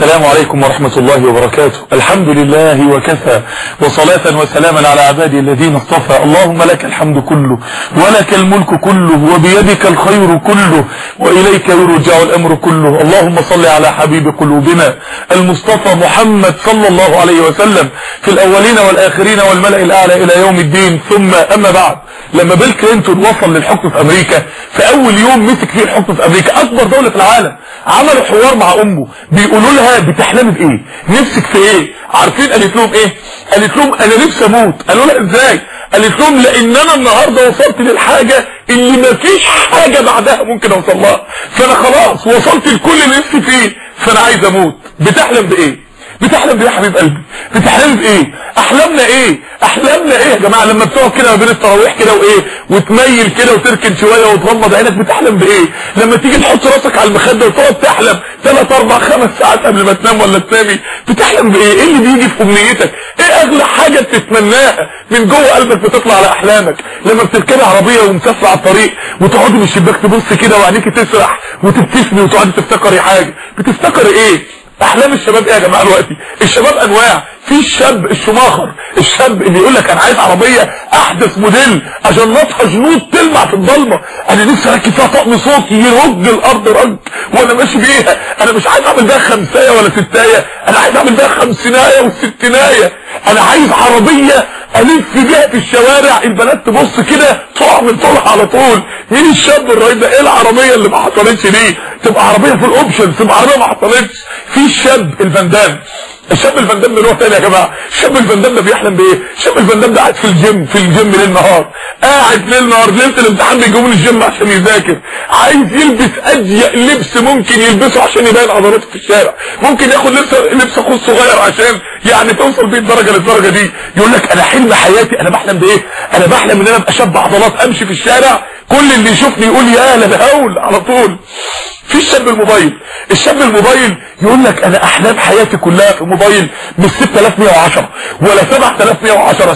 السلام عليكم ورحمة الله وبركاته الحمد لله وكفى وصلاة وسلاما على عبادي الذين اصطفى اللهم لك الحمد كله ولك الملك كله وبيدك الخير كله وإليك يرجع الأمر كله اللهم صل على حبيب قلوبنا المصطفى محمد صلى الله عليه وسلم في الأولين والآخرين والملأ الأعلى إلى يوم الدين ثم أما بعد لما بيل كلينتون وصل للحكم في أمريكا في أول يوم مسك فيه الحكم في أمريكا أكبر دولة في العالم عملوا حوار مع أمه بيقولوا لها بتحلمي بايه نفسك في ايه عارفين قالت لهم ايه قالت لهم انا نفسي اموت قالوا لها ازاي قالت لهم لان انا النهارده وصلت للحاجه اللي مفيش حاجه بعدها ممكن اوصل لها فانا خلاص وصلت لكل اللي نفسي فيه فانا عايز اموت بتحلم بايه بتحلم بايه يا حبيب قلبي بتحلم بايه احلامنا ايه احلامنا ايه يا جماعه لما بتقعد كده ما بين التراويح كده وايه وتميل كده وتركن شويه وتغمض عينك بتحلم بايه لما تيجي تحط راسك على المخده وتقعد تحلم 3 4 5 ساعات قبل ما تنام ولا تنامي بتحلم بايه ايه اللي بيجي في امنيتك ايه اغلى حاجه بتتمناها من جوه قلبك بتطلع على احلامك لما بتركبي عربيه ومسافره على الطريق وتقعدي من الشباك تبص كده وعينيكي تسرح وتبتسمي وتقعدي تفتكري حاجه بتفتكري ايه احلام الشباب ايه يا جماعه دلوقتي الشباب انواع في الشاب الشماخر الشاب اللي يقول لك انا عايز عربيه احدث موديل اجنطها جنود تلمع في الضلمه انا نفسي اركب فيها طقم صوتي يرج الارض رج وانا ماشي بيها انا مش عايز اعمل بيها خمسايه ولا ستايه انا عايز اعمل بيها خمسينايه وستينايه انا عايز عربيه الف بيها في الشوارع البنات تبص كده تقع من طولها على طول مين الشاب الرهيب ده ايه العربيه اللي ما حصلتش دي تبقى عربيه في الاوبشن تبقى عربيه ما حصلتش في الشاب الفندام الشاب الفندام ده نوع تاني يا جماعه الشاب الفندام ده بيحلم بايه الشاب الفندام ده قاعد في الجيم في الجيم ليل نهار قاعد ليل نهار ليله الامتحان بيجيبوا من الجيم عشان يذاكر عايز يلبس اضيق لبس ممكن يلبسه عشان يبين عضلاته في الشارع ممكن ياخد لبس لبس اخوه الصغير عشان يعني توصل بيه الدرجه للدرجه دي يقول لك انا حلم حياتي انا بحلم بايه انا بحلم ان انا ابقى شاب عضلات امشي في الشارع كل اللي يشوفني يقول يا لا بهول على طول في الشاب الموبايل الشاب الموبايل يقول لك انا احلام حياتي كلها في موبايل مش 6110 ولا 7110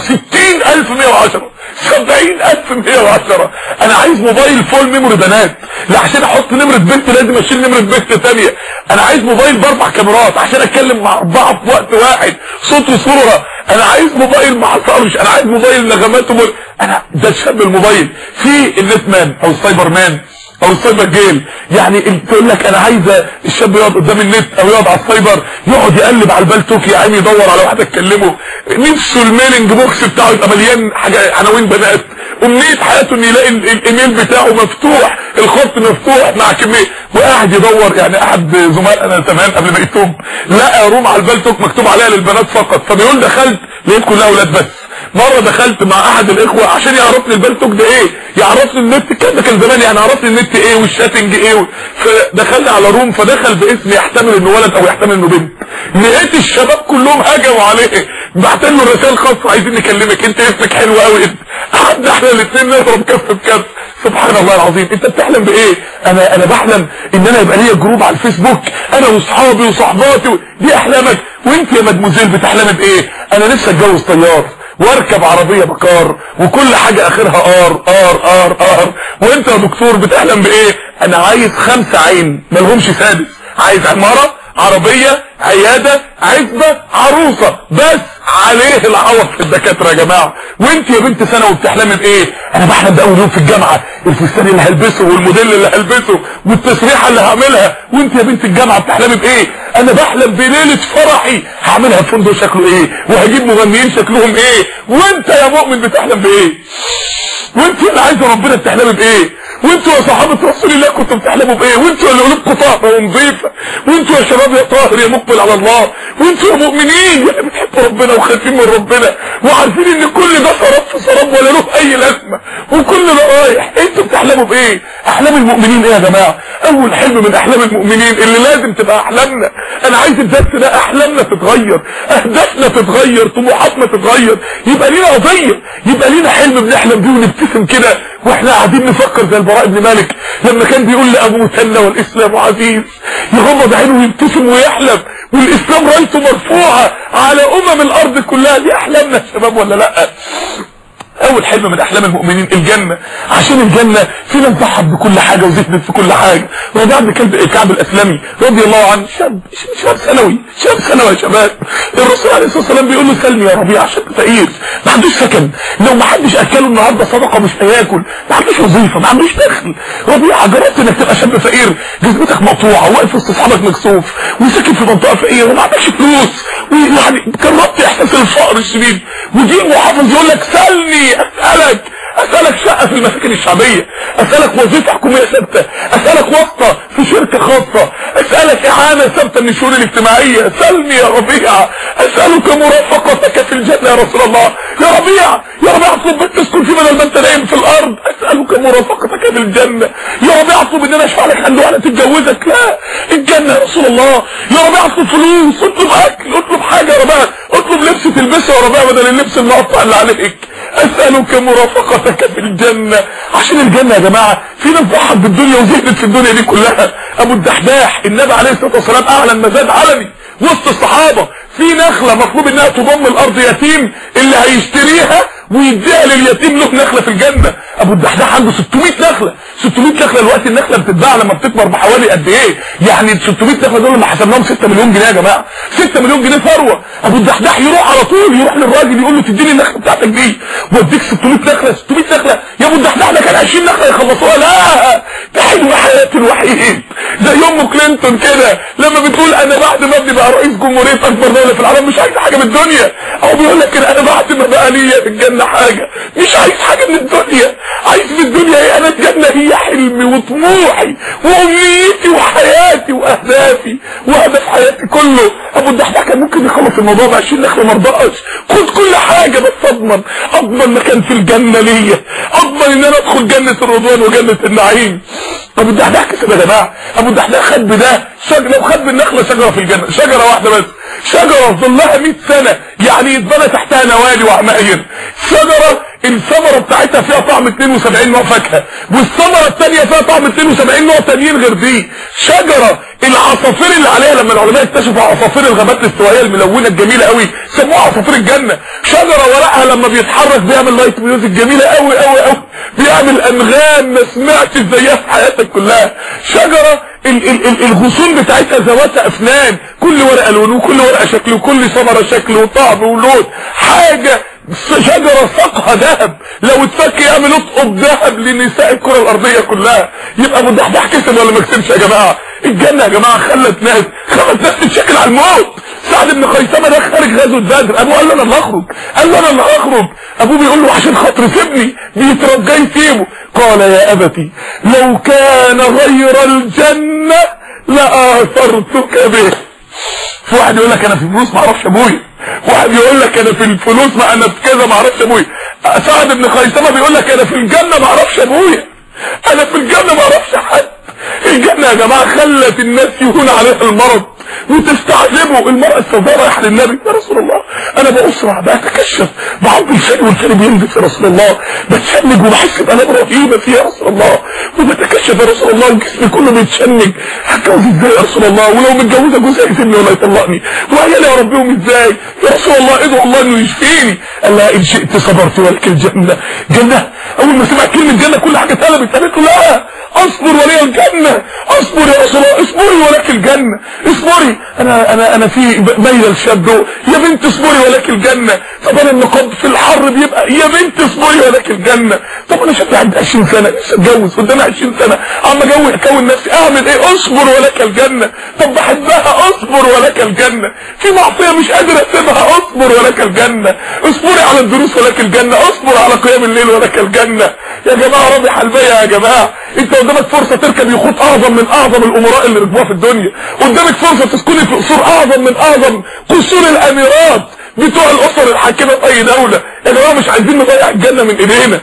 60110 70110 انا عايز موبايل فول ميموري بنات لا عشان احط نمرة بنت لازم اشيل نمرة بنت ثانيه انا عايز موبايل باربع كاميرات عشان اتكلم مع اربعه في وقت واحد صوت وصوره انا عايز موبايل مع صارش انا عايز موبايل نغمات ومول. انا ده الشاب الموبايل في النت مان او السايبر مان او السايبر جيل يعني تقول لك انا عايزه الشاب يقعد قدام النت او يقعد على السايبر يقعد يقلب على البالتوك يا عيني يدور على واحده تكلمه نفسه الميلنج بوكس بتاعه يبقى مليان حاجه عناوين بنات امنيه حياته ان يلاقي الايميل بتاعه مفتوح الخط مفتوح مع كميه وقاعد يدور يعني احد زملائنا زمان قبل ما يتوب لقى روم على البالتوك مكتوب عليها للبنات فقط فبيقول دخلت لقيت كلها اولاد بس مرة دخلت مع احد الاخوة عشان يعرفني البالتوك ده ايه يعرفني النت كده كان زمان يعني عرفني النت ايه والشاتنج ايه فدخلنا على روم فدخل باسم يحتمل انه ولد او يحتمل انه بنت لقيت الشباب كلهم هجموا عليه بعت له رسائل خاصة عايزين نكلمك انت اسمك حلو قوي انت قعدنا احنا الاثنين نضرب كف بكف سبحان الله العظيم انت بتحلم بايه انا انا بحلم ان انا يبقى ليا جروب على الفيسبوك انا واصحابي وصحباتي و... دي احلامك وانت يا مدموزيل بتحلمي بايه انا نفسي اتجوز طيار واركب عربية بكار وكل حاجة اخرها ار ار ار ار وانت يا دكتور بتحلم بايه انا عايز خمسة عين ملهمش سادس عايز عمارة عربية عيادة عزبة عروسة بس عليه العوض في الدكاترة يا جماعة وانت يا بنت سنة وبتحلمي بايه انا بحلم باول يوم في الجامعة الفستان اللي هلبسه والموديل اللي هلبسه والتسريحة اللي هعملها وانت يا بنت الجامعة بتحلمي بايه انا بحلم بليلة فرحي هعملها في فندق شكله ايه وهجيب مغنيين شكلهم ايه وانت يا مؤمن بتحلم بايه وانت اللي عايزه ربنا بتحلمي بايه وانتوا يا صحابه رسول الله كنتوا بتحلموا بايه وانتوا اللي قلوبكم طاهره ونظيفه وانتوا يا شباب يا طاهر يا مقبل على الله وانتوا يا مؤمنين اللي بتحبوا ربنا وخايفين من ربنا وعارفين ان كل ده سراب في سراب ولا له اي لازمه وكل ده رايح انتوا بتحلموا بايه احلام المؤمنين ايه يا جماعه اول حلم من احلام المؤمنين اللي لازم تبقى احلامنا انا عايز الدرس ده احلامنا تتغير اهدافنا تتغير طموحاتنا تتغير يبقى لينا قضيه يبقى لينا حلم بنحلم بيه ونبتسم كده واحنا قاعدين نفكر زي البراء بن مالك لما كان بيقول لابو مثنى والاسلام عزيز يغمض عينه ويبتسم ويحلم والاسلام رايته مرفوعه على امم الارض كلها دي احلامنا يا شباب ولا لا اول حلم من احلام المؤمنين الجنة عشان الجنة فينا نضحك بكل حاجة وزهدت في كل حاجة ربيع بن كلب الكعب الاسلمي رضي الله عنه شاب شاب ثانوي شاب ثانوي يا شباب الرسول عليه الصلاة والسلام بيقول له سلمي يا ربيع شاب فقير ما عندوش سكن لو ما حدش اكله النهارده صدقه مش هياكل ما عندوش وظيفه ما عندوش دخل ربيع جربت انك تبقى شاب فقير جزمتك مقطوعه واقف وسط اصحابك مكسوف وساكن في منطقه فقيره وما عندكش فلوس ويعني جربت احساس الفقر الشديد ويجي المحافظ يقول لك سلني اسالك اسالك شقه في المساكن الشعبيه اسالك وظيفه حكوميه ثابته اسالك واسطه في شركه خاصه اسالك اعانه ثابته من الشؤون الاجتماعيه سلني يا ربيع اسالك مرافقتك في الجنه يا رسول الله يا ربيع يا ربيع اطلب بنت تسكن في بدل ما انت نايم في الارض اسالك مرافقتك في الجنه يا ربيع اطلب ان انا اشفع لك عنده وانا تتجوزك لا الجنه يا رسول الله يا ربيع اطلب فلوس اطلب اكل اطلب حاجه يا ربيع اطلب لبس تلبسه يا ربيع بدل اللبس المقطع اللي عليك اسالك مرافقتك في الجنه عشان الجنه يا جماعه في ناس ضحت بالدنيا وزهدت في الدنيا دي كلها ابو الدحداح النبي عليه الصلاه والسلام اعلن مزاد علني وسط الصحابه في نخله مطلوب انها تضم الارض يتيم اللي هيشتريها ويديها لليتيم له نخله في الجنه ابو الدحداح عنده 600 نخله 600 نخله دلوقتي النخله بتتباع لما بتكبر بحوالي قد ايه يعني 600 نخله دول لما حسبناهم 6 مليون جنيه يا جماعه 6 مليون جنيه ثروه ابو الدحداح يروح على طول يروح للراجل يقول له تديني النخله بتاعتك دي واديك 600 نخله 600 نخله يا ابو الدحداح ده كان 20 نخله يخلصوها لا ده حلم حياتي الوحيد زي ام كلينتون كده لما بتقول انا بعد ما ابني بقى رئيس جمهوريه اكبر دوله في العالم مش عايز حاجه من الدنيا او بيقول لك انا بعد ما بقى ليا في الجنه حاجه مش عايز حاجه من الدنيا عايز في الدنيا ايه انا الجنه هي حلمي وطموحي وامنيتي وحياتي واهدافي وهدف حياتي كله ابو الدحداح كان ممكن يخلص الموضوع ب 20 نخله ما رضاش خد كل حاجه بس اضمن اضمن مكان في الجنه ليا اضمن ان انا ادخل جنه الرضوان وجنه النعيم ابو الدحداح كسب يا جماعه ابو الدحداح خد بده شجره لو خد بالنخله شجره في الجنه شجره واحده بس شجره ظلها 100 سنه يعني يتبنى تحتها نوادي وعماير شجره الثمره بتاعتها فيها طعم 72 نوع فاكهه والثمره الثانيه فيها طعم 72 نوع تانيين غير دي شجره العصافير اللي عليها لما العلماء اكتشفوا عصافير الغابات الاستوائيه الملونه الجميله قوي سموها عصافير الجنه شجره ورقها لما بيتحرك بيعمل لايت ميوزك جميله قوي قوي قوي بيعمل انغام ما سمعتش زيها في حياتك كلها شجره ال ال ال الغصون بتاعتها ذوات افنان كل ورقه لون وكل ورقه شكل وكل ثمره شكل وطعم ولون حاجه شجرة ساقها ذهب لو اتفك يعمل اطقب ذهب لنساء الكرة الارضية كلها يبقى ابو الدحداح كسب ولا ما كسبش يا جماعة الجنة يا جماعة خلت ناس خلت ناس تتشكل على الموت سعد بن خيثمة ده خارج غزوة بدر ابوه قال له انا اللي هخرج قال له انا اللي هخرج ابوه بيقول له عشان خاطر سيبني بيترجى يسيبه قال يا ابتي لو كان غير الجنة لآثرتك به في واحد يقول لك انا في الفلوس ما اعرفش ابويا واحد يقول لك انا في الفلوس ما انا في كذا ما اعرفش ابويا سعد بن خيثمه بيقول لك انا في الجنه ما اعرفش ابويا انا في الجنه ما اعرفش حد الجنه يا جماعه خلت الناس يهون عليها المرض وتستعجبوا المرأة السوداء رايحة للنبي يا رسول الله انا بأسرع بأتكشف بعض الشيء والكلب بينزف يا رسول الله بتشنج وبحس بألام رهيبة فيه يا رسول الله وبتكشف يا رسول الله وجسمي كله بيتشنج هتجوز ازاي يا رسول الله ولو متجوزة جوزها يسيبني ولا يطلقني وعيالي اربيهم ازاي يا رسول الله ادعو الله انه يشفيني قال لها ان شئت صبرت ولك الجنة جنة اول ما سمعت كلمة جنة كل حاجة اتقلبت قالت له لا اصبر ولي الجنة اصبر يا رسول الله اصبري ولك الجنة اصبري انا انا انا في ميل الشاب يا بنت اصبري ولك الجنة طب انا النقاب في الحر بيبقى يا بنت اصبري ولك الجنة طب انا شاب عندي 20 سنة لسه اتجوز قدامي 20 سنة عم اجوز اكون نفسي اعمل ايه اصبر ولك الجنة طب بحبها اصبر ولك الجنة في معصية مش قادر اسيبها اصبر ولك الجنة اصبري على الدروس ولك الجنة اصبر على قيام الليل ولك الجنة يا جماعة رابح البيع يا جماعة انت قدامك فرصة تركب يخوت اعظم من اعظم الامراء اللي ركبوها في الدنيا قدامك فرصة تسكني في قصور اعظم من اعظم قصور الاميرات بتوع الاسر الحاكمة في اي دولة يا جماعة مش عايزين نضيع الجنة من ايدينا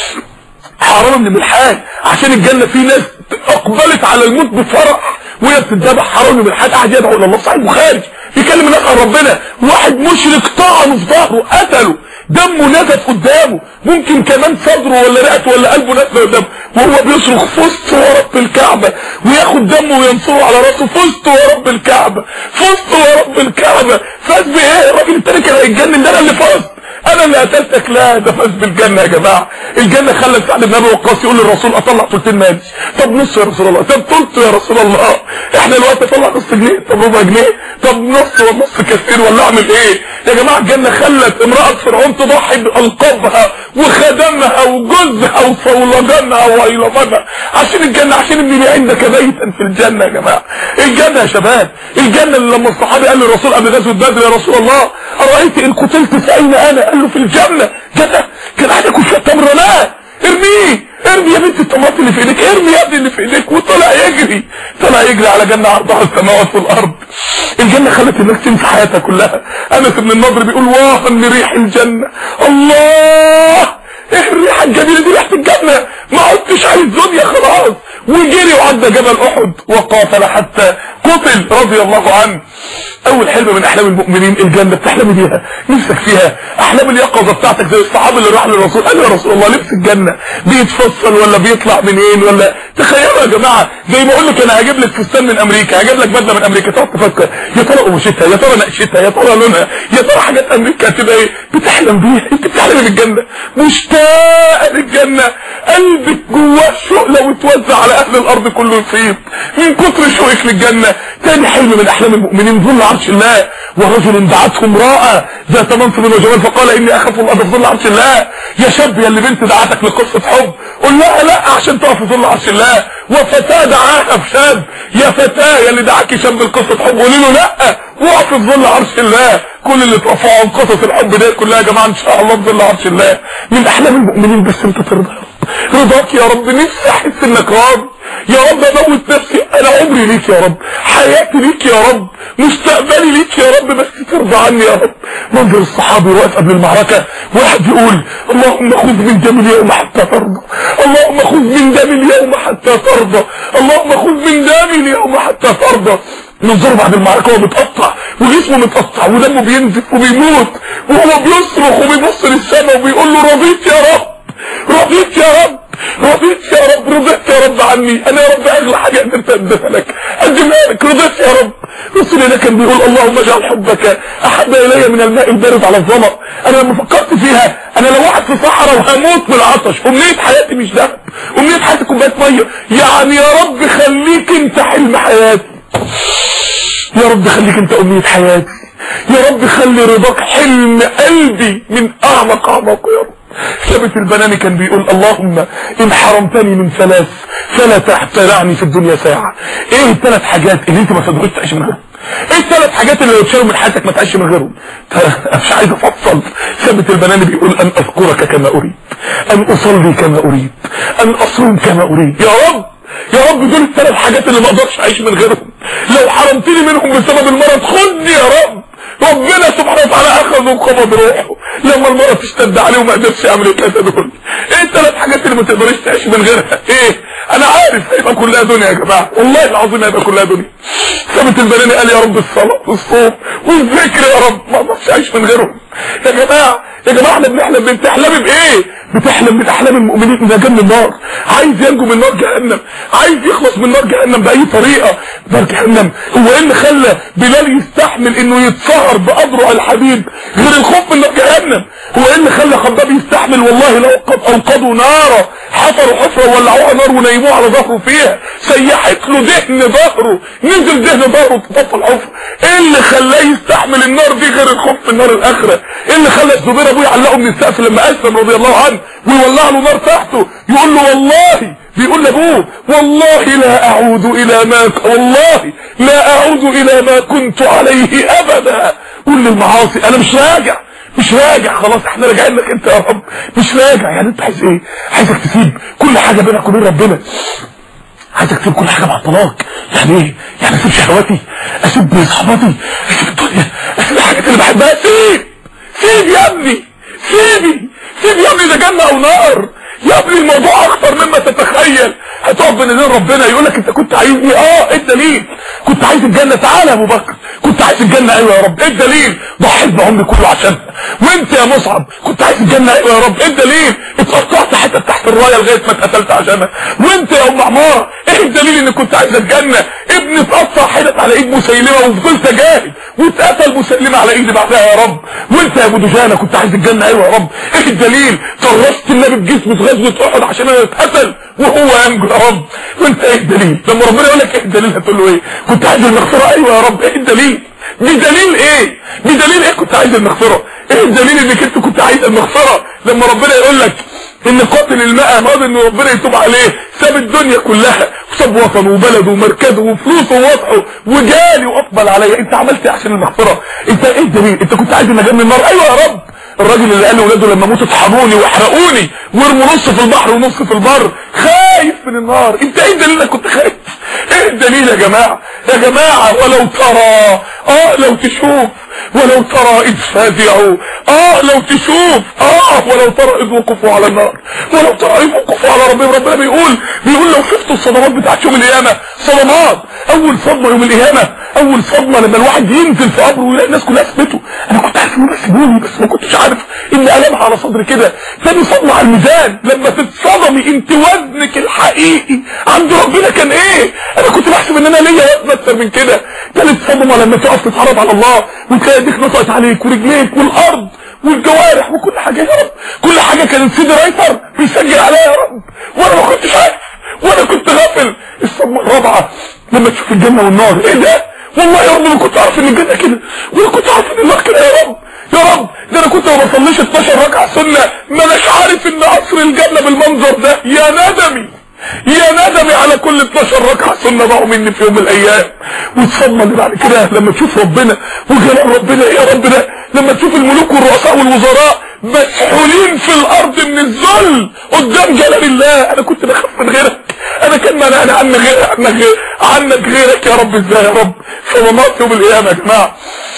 حرام من الحال عشان الجنة في ناس اقبلت على الموت بفرح وهي بتتذبح حرام من الحال قاعد يدعو الى الله صحيح البخاري يكلم الناس عن ربنا واحد مشرك طعنه في ظهره قتله دمه نزف قدامه ممكن كمان صدره ولا رئته ولا قلبه نزف قدامه وهو بيصرخ فزت ورب الكعبة وياخد دمه وينصره على راسه فزت ورب الكعبة فزت ورب الكعبة فاز بايه الراجل التاني كان هيتجنن ده انا اللي فزت انا اللي قتلتك لا ده فاز بالجنه يا جماعه الجنه خلت سعد بن ابي وقاص يقول للرسول اطلع ثلثين مالي طب نص يا رسول الله طب ثلث يا رسول الله احنا دلوقتي طلع نص جنيه طب ربع جنيه طب نص ونص كثير ولا اعمل ايه يا جماعه الجنه خلت امراه فرعون تضحي بالقابها وخدمها وجوزها وصولجانها وايلمانها عشان الجنه عشان ابني عندك بيتا في الجنه يا جماعه الجنه يا شباب الجنه اللي لما الصحابي قال للرسول قبل غزوه بدر يا رسول الله ارايت ان قتلت فاين انا قال له في الجنه جنه كان عندك شويه تمر لا ارميه ارمي يا بنت الطماط اللي في ايديك ارمي يا ابني اللي في ايديك وطلع يجري طلع يجري على جنة عرضها السماوات والارض الجنة خلت الناس تنسى حياتها كلها انس بن النضر بيقول واها لريح الجنة الله ايه الريحة الجميلة دي ريحة الجنة ما عدتش عايز دنيا خلاص وجري وعدى جبل احد وقاتل حتى قتل رضي الله عنه اول حلم من احلام المؤمنين الجنة بتحلمي بيها نفسك فيها احلام اليقظة بتاعتك زي الصحابة اللي راح للرسول قال يا رسول الله لبس الجنة بيتفصل ولا بيطلع منين ولا تخيلوا يا جماعة زي ما اقول لك انا هجيب لك فستان من امريكا هجيب لك بدلة من امريكا تقعد تفكر يا ترى قماشتها يا ترى نقشتها يا ترى لونها يا ترى حاجات امريكا هتبقى ايه بتحلم بيها انت بتحلم بالجنة مشتاق للجنة قلبك جواه شوق لو اتوزع على اهل الارض كله يفيض من كتر شوقك للجنة تاني حلم من احلام المؤمنين ظل عرش الله ورجل دعته امرأة ذات منصب وجمال فقال اني اخاف الله في ظل عرش الله يا شاب يا اللي بنت دعتك لقصة حب قول لها لا عشان تقف في ظل عرش الله وفتاة دعاها بشاب يا فتاة يا اللي دعاكي شاب لقصة حب قولي له لا وقف في ظل عرش الله كل اللي اترفعوا عن قصص الحب دي كلها يا جماعه ان شاء الله في ظل عرش الله من احلام المؤمنين بس انت ترضى رضاك يا رب نفسي احس انك راضي يا رب اموت نفسي انا عمري ليك يا رب حياتي ليك يا رب مستقبلي ليك يا رب بس ترضى عني يا رب منظر الصحابي واقف قبل المعركة واحد يقول اللهم خذ من دم اليوم حتى ترضى اللهم خذ من دم اليوم حتى ترضى اللهم خذ من دم اليوم حتى ترضى منظره بعد المعركة هو متقطع وجسمه متقطع ودمه بينزف وبيموت وهو بيصرخ وبيبص للسماء وبيقول له رضيت يا رب رضيت يا رب رضيت يا رب رضيت يا رب عني انا يا رب اغلى حاجة قدرت اقدمها لك اقدمها لك رضيت يا رب رسول الله كان بيقول اللهم اجعل حبك احب الي من الماء البارد على الظما انا لما فكرت فيها انا لو واحد في صحراء وهموت من العطش امنية حياتي مش ذهب امنية حياتي كوبايه ميه يعني يا رب خليك انت حلم حياتي يا رب خليك انت امنية حياتي يا رب خلي رضاك حلم قلبي من اعمق اعماق يا رب ثابت البناني كان بيقول اللهم ان حرمتني من ثلاث فلا تحتلعني في الدنيا ساعة ايه الثلاث حاجات اللي انت ما تقدرش تعيش من غيرهم ايه الثلاث حاجات اللي لو اتشالوا من حياتك ما تعيش من غيرهم مش عايز افصل ثابت البناني بيقول ان اذكرك كما اريد ان اصلي كما اريد ان اصوم كما اريد يا رب يا رب دول الثلاث حاجات اللي ما اقدرش اعيش من غيرهم لو حرمتني منهم بسبب المرض خدني يا رب ربنا سبحانه وتعالى اخذ وقبض روحه لما المرض تشتد عليه وما قدرش يعمل الثلاثه دول ايه الثلاث حاجات اللي ما تقدرش تعيش من غيرها ايه انا عارف هيبقى كلها دنيا يا جماعه والله العظيم هيبقى كلها دنيا ثابت البناني قال يا رب الصلاه والصوم والذكر يا رب ما اقدرش اعيش من غيرهم يا جماعه يا جماعه احنا بنحلم بتحلمي بايه بتحلم من احلام المؤمنين انه جنب النار عايز ينجو من نار جهنم عايز يخلص من نار جهنم باي طريقه نار جهنم هو ايه اللي خلى بلال يستحمل انه يتسهر باضرع الحديد غير الخوف من نار جهنم هو ايه اللي خلى خباب يستحمل والله لو قد اوقدوا نارا حفروا حفره ولعوها نار ونيموه على ظهره فيها سيحت له دهن ظهره نزل دهن ظهره تطفى الحفره ايه اللي خلاه يستحمل النار دي غير الخوف من نار الاخره ايه اللي خلى الزبير ابوه يعلقه من السقف لما اسلم رضي الله عنه ويولع له نار تحته يقول له والله بيقول لابوه والله لا اعود الى ما والله لا اعود الى ما كنت عليه ابدا قول للمعاصي انا مش راجع مش راجع خلاص احنا راجعين لك انت يا رب مش راجع يعني انت عايز ايه عايزك تسيب كل حاجه بينك وبين ربنا عايزك تسيب كل حاجه مع الطلاق يعني ايه يعني اسيب شهواتي اسيب صحباتي اسيب الدنيا اسيب الحاجات اللي بحبها سيب سيب يا ابني سيبي سيب يا ابني ده جنه او نار يا ابني الموضوع اخطر مما تتخيل هتقف بين ايدين ربنا يقول لك انت كنت عايزني اه ايه الدليل كنت عايز الجنه تعالى يا ابو بكر كنت عايز الجنه ايوه يا رب ايه الدليل ضحيت بعمري كله عشانها وانت يا مصعب كنت عايز الجنه ايوه يا رب ايه الدليل اتقطعت حتت تحت الرايه لغايه ما اتقتلت عشانها وانت يا ام عماره ايه ايه الدليل انك كنت عايز الجنة ابني اتقطع حدت على ايد مسيلمة وفضلت اجاهد واتقتل مسيلمة على ايدي بعدها يا رب وانت يا ابو دجانة كنت عايز الجنة ايوه يا رب ايه الدليل كرست النبي بجسمه في غزوة احد عشان انا اتقتل وهو ينجو يا رب وانت ايه الدليل لما ربنا يقول لك ايه الدليل هتقول له ايه كنت عايز المغفرة ايوه يا رب ايه الدليل بدليل ايه بدليل ايه كنت عايز المغفرة ايه الدليل انك انت كنت عايز المغفرة لما ربنا يقول لك ان قاتل الماء راضي ان ربنا يتوب عليه ساب الدنيا كلها وساب وطنه وبلده ومركزه وفلوسه ووضعه وجالي واقبل عليا انت عملت ايه عشان المغفرة انت ايه الدليل انت كنت عايز النجاة من النار ايوه يا رب الراجل اللي قال لاولاده لما اموت اطحنوني واحرقوني وارموا نص في البحر ونص في البر خايف من النار انت ايه الدليل انك كنت خايف ايه الدليل يا جماعة يا جماعة ولو ترى اه لو تشوف ولو ترى اذ فازعوا اه لو تشوف اه ولو ترى اذ وقفوا على النار ولو ترى اذ وقفوا على ربهم ربنا بيقول بيقول لو شفتوا الصدمات بتاعت يوم القيامة صدمات اول صدمة يوم القيامة اول صدمة لما الواحد ينزل في قبره ويلاقي الناس كلها سبته انا كنت عارف انهم سيبوني بس ما كنتش عارف ان قلمها على صدري كده تاني صدمة على الميزان لما تتصدمي انت وزنك الحقيقي عند ربنا كان ايه انا كنت بحسب ان انا ليا وزن اكتر من كده تالت صدمة لما تقف تتعرض على الله وتلاقي ايديك نطقت عليك ورجليك والارض والجوارح وكل حاجة يا رب كل حاجة كان السيد رايتر بيسجل عليها يا رب وانا ما كنتش عارف وانا كنت غافل الصدمة الرابعة لما تشوف الجنة والنار ايه ده والله يا رب ما كنت عارف ان الجنة كده ولا كنت عارف ان النار كده يا رب يا رب ده انا كنت ما بصليش 12 ركعة سنة ما اناش عارف ان قصر الجنة بالمنظر ده يا ندمي يا ندمي على كل 12 ركعة سنة ضاعوا مني في يوم من الايام والصدمة اللي بعد كده لما تشوف ربنا وجلال ربنا يا رب ده لما تشوف الملوك والرؤساء والوزراء مسحولين في الارض من الذل قدام جلال الله انا كنت بخاف من غيرك انا كان منعني عنك غير عنك غير عنك غيرك يا رب ازاي يا رب صدمات يوم القيامة يا جماعة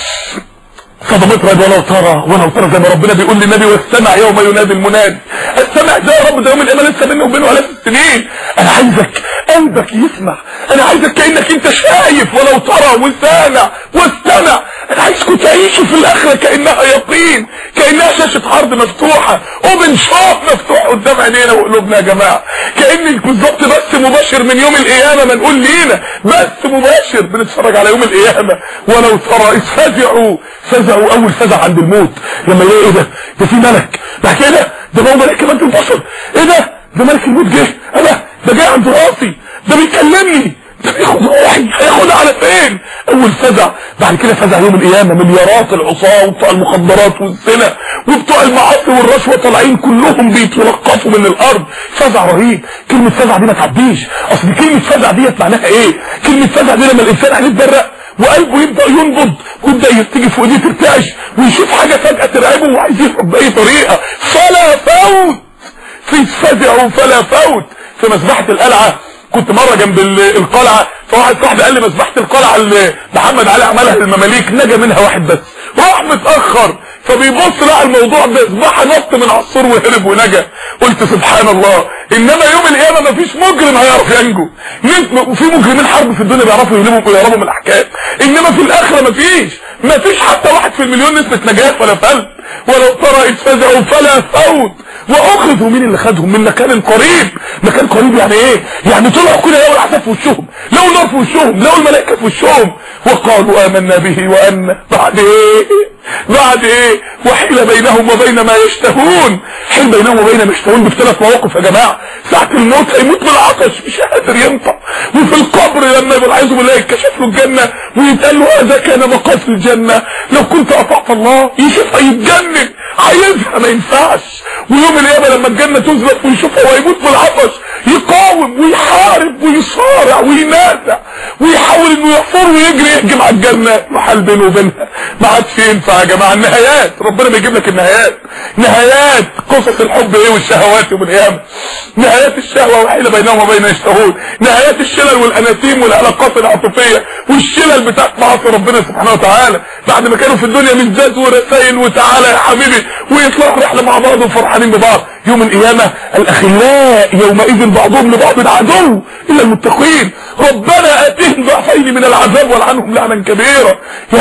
صدمت رب ولو ترى ولو ترى زي ما ربنا بيقول للنبي واستمع يوم ينادي المنادي استمع ده يا رب ده يوم القيامه لسه بينه وبينه الاف السنين انا عايزك قلبك يسمع انا عايزك كانك انت شايف ولو ترى وسامع واستمع انا عايزكم تعيشوا في الاخره كانها يقين كانها شاشه عرض مفتوحه اوبن شوب مفتوح قدام عينينا وقلوبنا يا جماعه كانك بالظبط بس مباشر من يوم القيامه ما نقول لينا بس مباشر بنتفرج على يوم القيامه ولو ترى اذ فزعوا فزعوا اول فزع عند الموت لما يلاقي ايه ده ده في ملك بعد كده ده هو ملك كمان البشر ايه ده ده ملك الموت جه انا ده جاي عند راسي ده بيكلمني ده بياخد روحي هياخدها على فين اول فزع بعد كده فزع يوم القيامه مليارات العصاه وبتوع المخدرات والزنا وبتوع المعاصي والرشوه طالعين كلهم بيتلقفوا من الارض فزع رهيب كلمه فزع دي ما تعديش اصل كلمه فزع ديت معناها ايه كلمه فزع دي لما الانسان عليه يتبرق وقلبه يبدأ ينبض ويبدأ يرتجي فوق ايديه ترتعش ويشوف حاجة فجأة ترعبه وعايز يهرب بأي طريقة فلا فوت في فزع فلا فوت في مسبحة القلعة كنت مرة جنب القلعة فواحد صاحبي قال لي مسبحة القلعة اللي محمد علي عملها للمماليك نجا منها واحد بس راح متأخر فبيبص لقى الموضوع مسبحة نط من عصور وهرب ونجا قلت سبحان الله انما يوم القيامة مفيش مجرم هيعرف ينجو وفي مجرمين حرب في الدنيا بيعرفوا يهربوا ويهربوا من الاحكام انما في الاخرة مفيش مفيش حتى واحد في المليون نسبة نجاة ولا فلت ولو ترى اذ فزعوا فلا فوت واخذوا مين اللي خدهم من مكان قريب مكان قريب يعني ايه يعني طلعوا كده لقوا العذاب في وشهم لقوا النار في وشهم لقوا الملائكه في وشهم وقالوا امنا به وان بعد ايه بعد ايه وحيل بينهم وبين ما يشتهون حيل بينهم وبين ما يشتهون بثلاث مواقف يا جماعه ساعه الموت هيموت بالعطش مش قادر ينطق وفي القبر لما يبقى عايزه بالله يتكشف له الجنه ويتقال له هذا كان مقاس الجنه لو كنت اطعت الله يشوفها يتجنن عايزها ما ينفعش ويوم القيامه لما الجنه تزلق ويشوفها ويموت بالعطش يقاوم ويحارب ويصارع وينازع ويحاول انه يحفر ويجري يهجم على الجنه محل بينه وبينها ما عادش ينفع يا جماعه النهايات ربنا بيجيب لك النهايات نهايات قصص الحب ايه والشهوات يوم القيامه نهايات الشهوه وحيل بينهم وبين يشتهون نهايات الشلل والاناتيم والعلاقات العاطفيه والشلل بتاعت معاصي ربنا سبحانه وتعالى بعد ما كانوا في الدنيا مزداد ورسائل وتعالى يا حبيبي ويطلعوا رحله مع بعض وفرحانين ببعض يوم القيامه الاخلاء يومئذ بعضهم لبعض عدو الا المتقين ربنا اتهم ضعفين من العذاب والعنهم لعنا كبيرا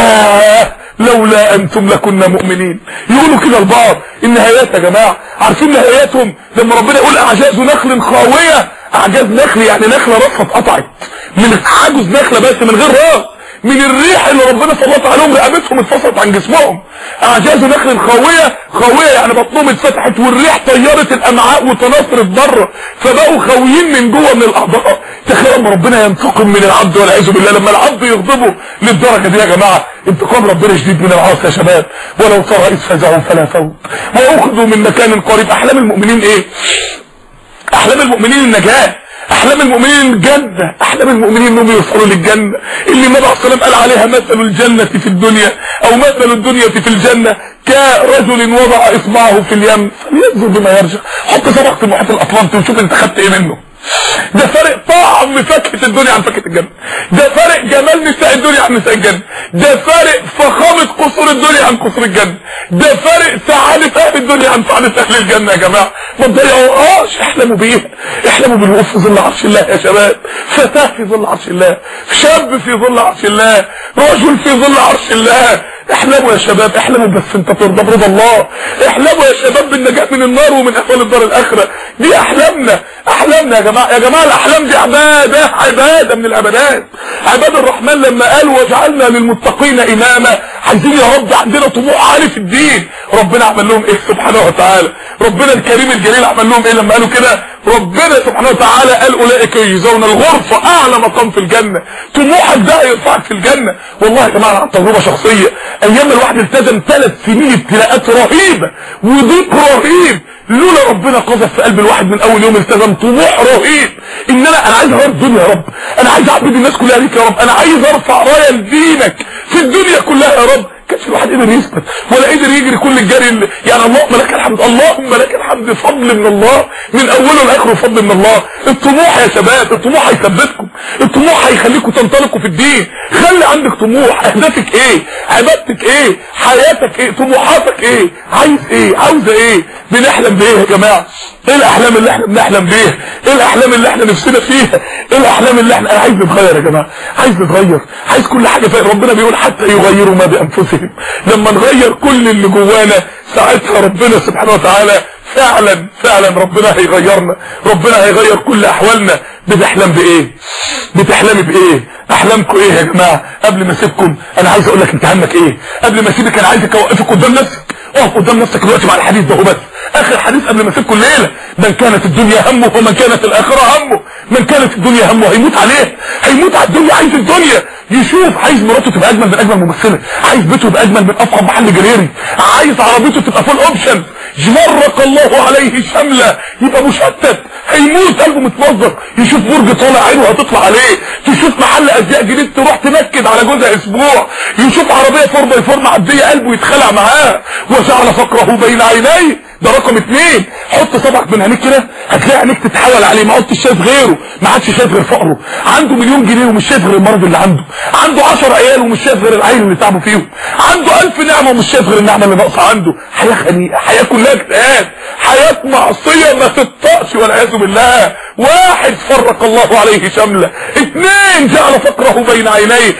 يا لولا انتم لكنا مؤمنين يقولوا كده البعض النهايات يا جماعه عارفين نهاياتهم لما ربنا يقول اعجاز نخل خاويه اعجاز نخل يعني نخله راسها اتقطعت من عجز نخله بس من غير راس من الريح اللي ربنا سلط عليهم رقبتهم اتفصلت عن جسمهم اعجاز نخل خاويه خاويه يعني بطنهم اتفتحت والريح طيرت الامعاء وتنصرت بره فبقوا خاويين من جوه من الاعضاء تخيل لما ربنا ينتقم من العبد والعياذ بالله لما العبد يغضبه للدرجه دي يا جماعه انتقام ربنا شديد من العاصي يا شباب ولو ترى اذ فزعوا فلا فوت واخذوا من مكان قريب احلام المؤمنين ايه احلام المؤمنين النجاه احلام المؤمنين الجنة احلام المؤمنين انهم يوصلوا للجنة اللي النبي عليه الصلاه قال عليها مثل الجنة في الدنيا او مثل الدنيا في الجنة كرجل وضع اصبعه في اليم فلينظر بما يرجع حط صبعك في محيط الاطلنطي وشوف انت خدت ايه منه ده فرق طعم فاكهة الدنيا عن فاكهة الجنة ده فرق جمال نساء الدنيا عن نساء الجنة ده فرق فخامة قصور الدنيا عن قصور الجنة ده فرق سعادة اهل الدنيا عن سعادة اهل الجنة يا جماعة ما تضيعوهاش احلموا بيها احلموا بالوقوف في ظل عرش الله يا شباب فتاة في ظل عرش الله شاب في ظل عرش الله رجل في ظل عرش الله احلموا يا شباب احلموا بس انت ترضى برضا الله احلموا يا شباب بالنجاة من النار ومن احوال الدار الاخرة دي احلامنا احلامنا يا جماعة يا جماعة الاحلام دي عبادة عبادة من العبادات عباد الرحمن لما قال وجعلنا للمتقين اماما عايزين يا رب عندنا طموح عالي في الدين ربنا عمل لهم ايه سبحانه وتعالى ربنا الكريم الجليل عمل لهم ايه لما قالوا كده ربنا سبحانه وتعالى قال اولئك يجزون الغرفة اعلى مقام في الجنة طموحك ده يرفعك في الجنة والله يا جماعة عن تجربة شخصية ايام الواحد التزم ثلاث سنين ابتلاءات رهيبة وضيق رهيب لولا ربنا قذف في قلب الواحد من اول يوم التزم طموح رهيب ان انا انا عايز اغير الدنيا يا رب انا عايز اعبد الناس كلها ليك يا رب انا عايز ارفع رايه لدينك في الدنيا كلها يا رب كانش الواحد قدر يثبت ولا قدر يجري كل الجري اللي يعني اللهم لك الحمد اللهم لك الحمد فضل من الله من اوله لاخره فضل من الله الطموح يا شباب الطموح هيثبتكم الطموح هيخليكم تنطلقوا في الدين خلي عندك طموح اهدافك ايه عبادتك ايه حياتك ايه طموحاتك ايه عايز ايه عاوزه ايه بنحلم بايه يا جماعه ايه الاحلام اللي احنا بنحلم بيها ايه الاحلام اللي احنا نفسنا فيها ايه الاحلام اللي احنا انا عايز نتغير يا جماعه عايز نتغير عايز كل حاجه فيه ربنا بيقول حتى يغيروا ما بانفسهم لما نغير كل اللي جوانا ساعتها ربنا سبحانه وتعالى فعلا فعلا ربنا هيغيرنا ربنا هيغير كل احوالنا بتحلم بايه بتحلمي بايه احلامكم ايه يا جماعه قبل ما اسيبكم انا عايز اقول لك انت همك ايه قبل ما اسيبك انا عايزك اوقفك قدام نفسك اقف قدام نفسك دلوقتي مع الحديث ده بس اخر حديث قبل ما اسيبكم الليله من كانت الدنيا همه ومن كانت الاخره همه من كانت الدنيا همه هيموت عليه هيموت على الدنيا عايز الدنيا يشوف عايز مراته تبقى اجمل من اجمل ممثله عايز بيته يبقى اجمل من افخم محل جريري عايز عربيته تبقى فول اوبشن جمرق الله عليه شمله يبقى مشتت هيموت قلبه متمزق يشوف برج طالع عينه هتطلع عليه تشوف محل ازياء جديد تروح تنكد على جوزها اسبوع يشوف عربيه فور باي فور معديه قلبه يتخلع معاه وجعل فقره بين عينيه ده رقم اتنين حط صبعك من عينيك كده هتلاقي عينيك تتحول عليه ما عدتش شايف غيره ما عادش شايف غير فقره عنده مليون جنيه ومش شايف غير المرض اللي عنده عنده 10 عيال ومش شايف غير العيل اللي تعبوا فيهم عنده ألف نعمه ومش شايف غير النعمه اللي ناقصه عنده حياه خنيقه حياه كلها اكتئاب حياه معصيه ما تطقش والعياذ بالله واحد فرق الله عليه شمله اثنين جعل فقره بين عينيه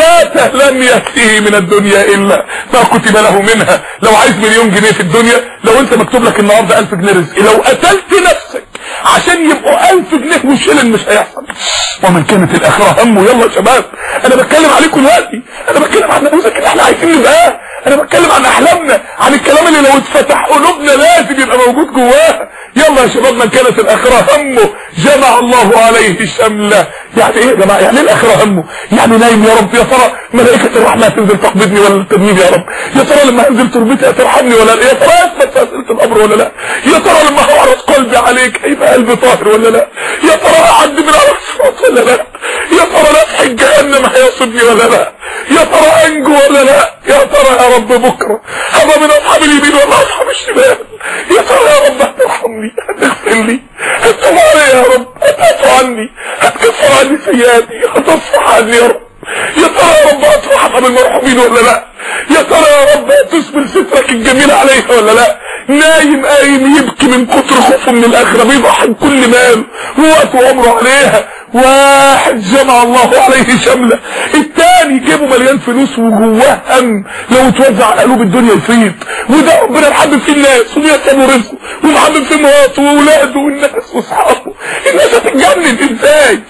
ثلاثه لم يأتيه من الدنيا الا ما كتب له منها لو عايز مليون جنيه في الدنيا لو انت مكتوب لك النهارده 1000 جنيه رزق لو قتلت نفسك عشان يبقوا 1000 جنيه وشلن مش هيحصل ومن كانت الاخره همه يلا يا شباب انا بتكلم عليكم دلوقتي انا بتكلم عن نموذج اللي احنا عايزين نبقى انا بتكلم عن احلامنا عن الكلام اللي لو اتفتح قلوبنا لازم يبقى موجود جواها يلا يا شباب من كانت الاخره همه جمع الله عليه شمله يعني ايه يا جماعه يعني ايه الاخره همه يعني نايم يا رب يا ترى ملائكه الرحمه هتنزل تقبضني ولا ترميني يا رب يا ترى لما هنزل تربتي هترحمني ولا لا يا ترى اثبت في اسئله الامر ولا لا يا ترى لما هعرض قلبي عليك هيبقى قلبي طاهر ولا لا يا ترى اعدي من على الصراط ولا لا يا ترى نفح جهنم هيصبني ولا لا يا ترى انجو ولا لا يا ترى يا رب بكره هبقى من اصحاب اليمين ولا اصحاب الشمال يا ترى يا رب هترحمني هتغفر لي هتطلع علي يا رب هتعفو عني هتكفر عني سيئاتي هتصفح عني يا رب يا ترى يا رب هترحم المرحومين ولا لا يا ترى يا رب هتسبل سترك الجميل عليها ولا لا نايم قايم يبكي من كتر خوفه من الاخره بيضحي بكل ماله ووقت عمره عليها واحد جمع الله عليه شمله التاني جيبه مليان فلوس وجواه هم لو اتوزع على قلوب الدنيا يفيض وده ربنا محبب فيه الناس وبيسلم رزقه ومحبب فيه مراته واولاده والناس واصحابه الناس هتتجنن ازاي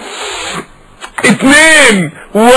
اتنين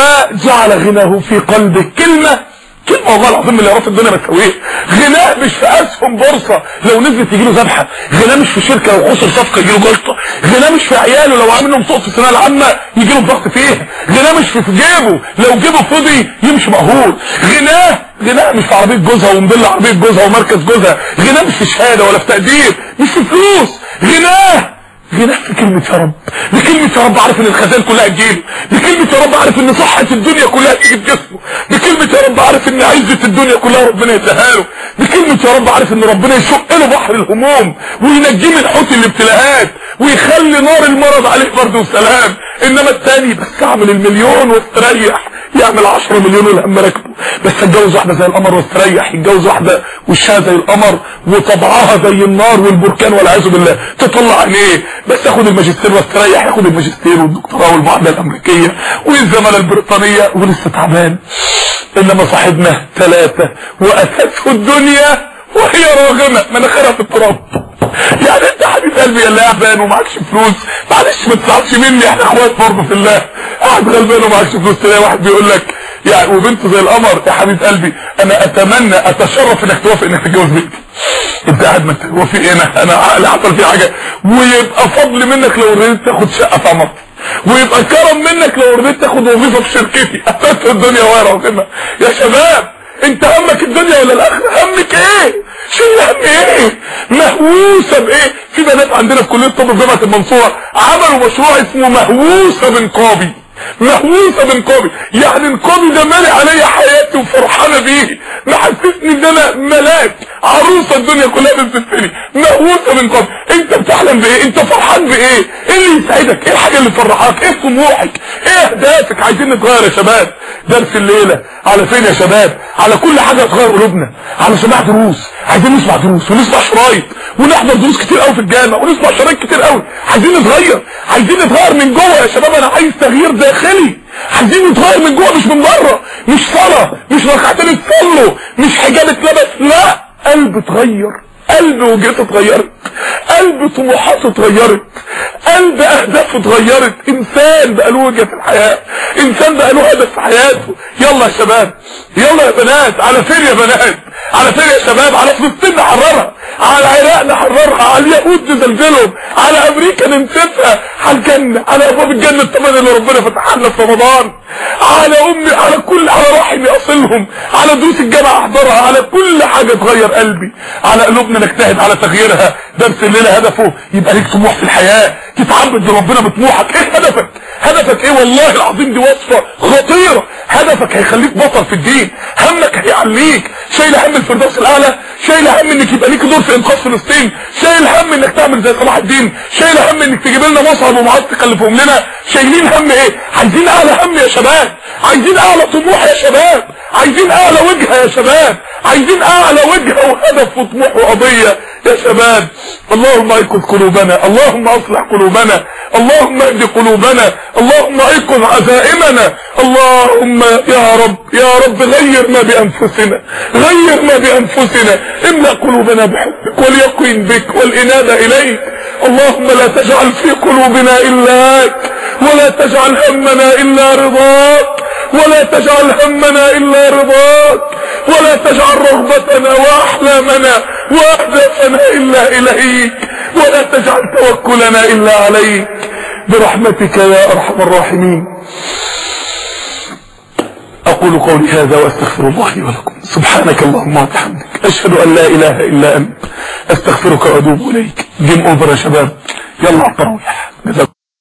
وجعل غناه في قلبه كلمة كلمة والله العظيم اللي يعرف الدنيا بتسويه غناه مش في اسهم بورصة لو نزلت يجيله ذبحة غناه مش في شركة لو خسر صفقة يجيله جلطة غناه مش في عياله لو عامل لهم سقط في الثانوية العامة يجيله ضغط فيها غناه مش في جيبه لو جيبه فضي يمشي مقهور غناه غناه مش في عربية جوزها ومدل عربية جوزها ومركز جوزها غناه مش في شهادة ولا في تقدير مش في فلوس غناه غناه في كلمة يا رب بكلمة يا رب عارف ان الخزائن كلها تجيله بكلمة يا رب عارف ان صحة الدنيا كلها تيجي في جسمه بكلمة يا رب عارف ان عزة الدنيا كلها ربنا يديها له بكلمة يا رب عارف ان ربنا يشق له بحر الهموم وينجيه من حوت الابتلاءات ويخلي نار المرض عليه برضه وسلام انما التاني بس اعمل المليون واستريح يعمل 10 مليون والهم راكبه بس اتجوز واحده زي القمر واستريح يتجوز واحده وشها زي القمر وطبعها زي النار والبركان والعياذ بالله تطلع عينيه بس ياخد الماجستير واستريح ياخد الماجستير والدكتوراه والمعادله الامريكيه والزماله البريطانيه ولسه تعبان انما صاحبنا ثلاثه واتته الدنيا وهي راغمه مناخيرها في التراب يعني انت حبيب قلبي يا اللي تعبان ومعكش فلوس معلش ما تزعلش مني احنا اخوات برضه في الله قاعد غلبان ومعكش فلوس تلاقي واحد بيقول لك يعني وبنته زي القمر يا حبيب قلبي انا اتمنى اتشرف انك توافق انك تتجوز بنتي انت قاعد ما هو في ايه انا انا عقلي حصل فيه حاجه ويبقى فضل منك لو رضيت تاخد شقه في عمرتي ويبقى كرم منك لو رضيت تاخد وظيفه في شركتي اتت الدنيا ويا وكده يا شباب انت همك الدنيا ولا الاخره همك ايه شيل هم ايه مهووسه بايه في بنات عندنا في كليه الطب في جامعه المنصوره عملوا مشروع اسمه مهووسه بنقابي مهووسه بنقابي يعني نقابي ده مالي عليا حياتي وفرحانه بيه محسسني ان انا ملاك عروسه الدنيا كلها بتزفني مهووسه بنقابي انت بتحلم بايه انت فرحان بايه ايه اللي يسعدك ايه الحاجه اللي تفرحك ايه طموحك ايه اهدافك عايزين نتغير يا شباب درس الليله على فين يا شباب على كل حاجه تغير قلوبنا على سماع دروس عايزين نسمع دروس ونسمع شرايط ونحضر دروس كتير قوي في الجامعه ونسمع شرايط كتير قوي عايزين نتغير عايزين نتغير من جوه يا شباب انا عايز تغيير داخلي عايزين نتغير من جوه مش من بره مش صلاه مش ركعتين تصلوا مش حجاب اتلبس لا قلب اتغير قلب وجهته اتغيرت قلب طموحاته اتغيرت قلب اهدافه اتغيرت انسان بقى له وجهه في الحياه انسان بقى له هدف في حياته يلا يا شباب يلا يا بنات على فين يا بنات على فين يا شباب على فلسطين نحررها على العراق نحررها على اليهود نزلزلهم على امريكا ننسفها على الجنه على ابواب الجنه الثمانيه اللي ربنا فتحها لنا في رمضان على امي على كل على رحمي اصلهم على دروس الجامعه احضرها على كل حاجه تغير قلبي على قلوبنا نجتهد على تغييرها درس الليله هدفه يبقى ليك طموح في الحياه تتعبد لربنا بطموحك ايه هدفك هدفك ايه والله العظيم دي وصفه خطيره هدفك هيخليك بطل في الدين همك هيعليك شايل هم الفردوس الاعلى شايل هم انك يبقى ليك دور في انقاذ فلسطين شايل هم انك تعمل زي صلاح الدين شايل هم انك تجيب لنا مصعب ومعاذ تكلفهم لنا شايلين هم ايه عايزين اعلى هم يا شباب عايزين اعلى طموح يا شباب عايزين اعلى وجهه يا شباب عايزين اعلى وجهه وهدف وطموح وقضيه يا شباب اللهم ايقظ قلوبنا اللهم اصلح قلوبنا اللهم اهد قلوبنا اللهم ايقظ عزائمنا اللهم يا رب يا رب غير ما بانفسنا غير ما بانفسنا املا قلوبنا بحبك واليقين بك والانابه اليك اللهم لا تجعل في قلوبنا الاك ولا تجعل همنا الا رضاك ولا تجعل همنا الا رضاك ولا تجعل رغبتنا واحلامنا واهدافنا الا اليك ولا تجعل توكلنا الا عليك برحمتك يا ارحم الراحمين اقول قولي هذا واستغفر الله لي ولكم سبحانك اللهم وبحمدك اشهد ان لا اله الا انت استغفرك واتوب اليك جيم اوفر يا شباب يلا على التراويح